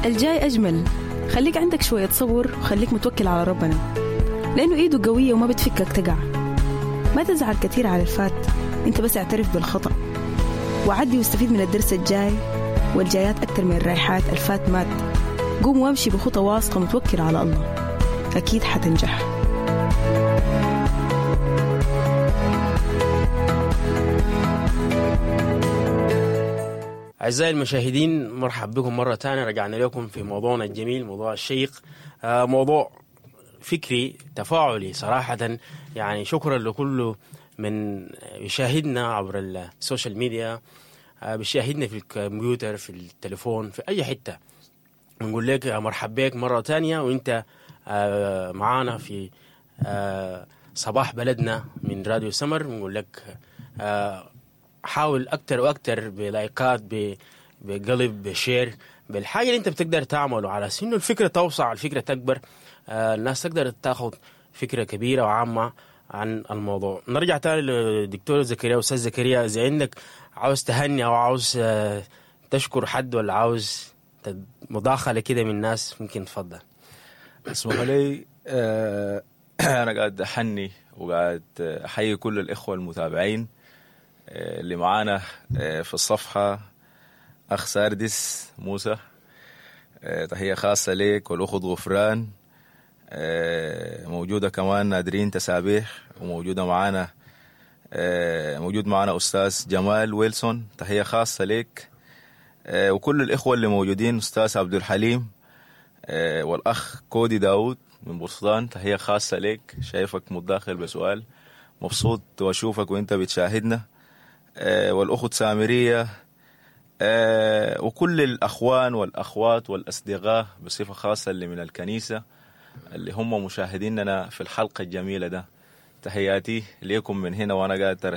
الجاي أجمل خليك عندك شوية صبر وخليك متوكل على ربنا لأنه إيده قوية وما بتفكك تقع ما تزعل كثير على الفات انت بس اعترف بالخطأ وعدي واستفيد من الدرس الجاي والجايات أكثر من الرايحات الفات مات قوم وامشي بخطى واثقة متوكل على الله أكيد حتنجح أعزائي المشاهدين مرحب بكم مرة ثانية رجعنا لكم في موضوعنا الجميل موضوع الشيق آه، موضوع فكري تفاعلي صراحة يعني شكرا لكل من يشاهدنا عبر السوشيال ميديا آه، بيشاهدنا في الكمبيوتر في التليفون في أي حتة نقول لك مرحب بك مرة ثانية وأنت آه، معانا في آه، صباح بلدنا من راديو سمر بنقول لك آه، حاول أكتر وأكتر بلايكات ب- بقلب بشير بالحاجة اللي أنت بتقدر تعمله على أساس إنه الفكرة توسع الفكرة تكبر آه، الناس تقدر تاخد فكرة كبيرة وعامة عن الموضوع نرجع تاني للدكتور زكريا أستاذ زكريا إذا عندك عاوز تهني أو عاوز آه، تشكر حد ولا عاوز تد- مداخلة كده من الناس ممكن تفضل اسمح لي آه، انا قاعد احني وقاعد احيي كل الاخوه المتابعين آه، اللي معانا آه، في الصفحه اخ ساردس موسى آه، تحيه خاصه لك والاخت غفران آه، موجوده كمان نادرين تسابيح وموجوده معانا آه، موجود معانا استاذ جمال ويلسون تحيه خاصه لك آه، وكل الاخوه اللي موجودين استاذ عبد الحليم آه، والاخ كودي داود من بورسودان تحيه خاصه لك شايفك متداخل بسؤال مبسوط واشوفك وانت بتشاهدنا آه، والاخت سامريه آه، وكل الاخوان والاخوات والاصدقاء بصفه خاصه اللي من الكنيسه اللي هم مشاهديننا في الحلقه الجميله ده تحياتي ليكم من هنا وانا قاعد